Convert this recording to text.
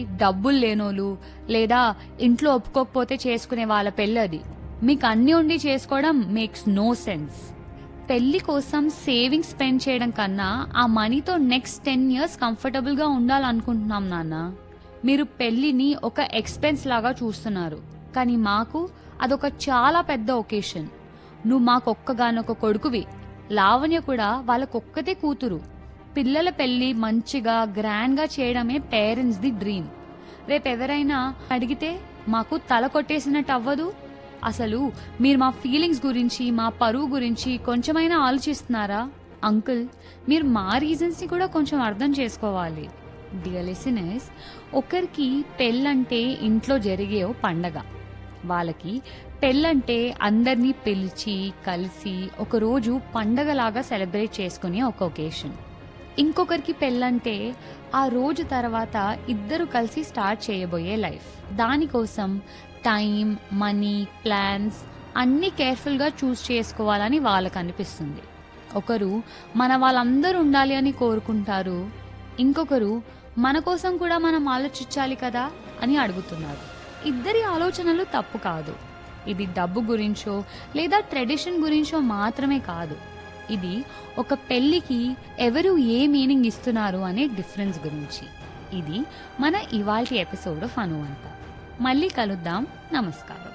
డబ్బులు లేనోళ్ళు లేదా ఇంట్లో ఒప్పుకోకపోతే చేసుకునే వాళ్ళ పెళ్ళి అది మీకు అన్ని ఉండి చేసుకోవడం మేక్స్ నో సెన్స్ పెళ్లి కోసం సేవింగ్స్ స్పెండ్ చేయడం కన్నా ఆ మనీతో నెక్స్ట్ టెన్ ఇయర్స్ కంఫర్టబుల్ గా ఉండాలనుకుంటున్నాం నాన్న మీరు పెళ్లిని ఒక ఎక్స్పెన్స్ లాగా చూస్తున్నారు కానీ మాకు అదొక చాలా పెద్ద ఒకేషన్ నువ్వు మాకొక్కగానొక కొడుకువి లావణ్య కూడా వాళ్ళకొక్కతే కూతురు పిల్లల పెళ్లి మంచిగా గ్రాండ్ గా చేయడమే పేరెంట్స్ ది డ్రీమ్ రేపెవరైనా అడిగితే మాకు తల కొట్టేసినట్టు అవ్వదు అసలు మీరు మా ఫీలింగ్స్ గురించి మా పరువు గురించి కొంచెమైనా ఆలోచిస్తున్నారా అంకుల్ మీరు మా రీజన్స్ ని కూడా కొంచెం అర్థం చేసుకోవాలి డియర్ లిసనర్స్ ఒకరికి పెళ్ళంటే ఇంట్లో జరిగే ఓ పండగ వాళ్ళకి పెళ్ళంటే అందరినీ పిలిచి కలిసి ఒక రోజు పండగలాగా సెలబ్రేట్ చేసుకునే ఒక ఒకేషన్ ఇంకొకరికి పెళ్ళంటే ఆ రోజు తర్వాత ఇద్దరు కలిసి స్టార్ట్ చేయబోయే లైఫ్ దానికోసం టైం మనీ ప్లాన్స్ అన్నీ కేర్ఫుల్గా చూస్ చేసుకోవాలని వాళ్ళకి అనిపిస్తుంది ఒకరు మన వాళ్ళందరూ ఉండాలి అని కోరుకుంటారు ఇంకొకరు మన కోసం కూడా మనం ఆలోచించాలి కదా అని అడుగుతున్నారు ఇద్దరి ఆలోచనలు తప్పు కాదు ఇది డబ్బు గురించో లేదా ట్రెడిషన్ గురించో మాత్రమే కాదు ఇది ఒక పెళ్లికి ఎవరు ఏ మీనింగ్ ఇస్తున్నారు అనే డిఫరెన్స్ గురించి ఇది మన ఇవాల్టి ఎపిసోడ్ ఫను అంతా మళ్ళీ కలుద్దాం నమస్కారం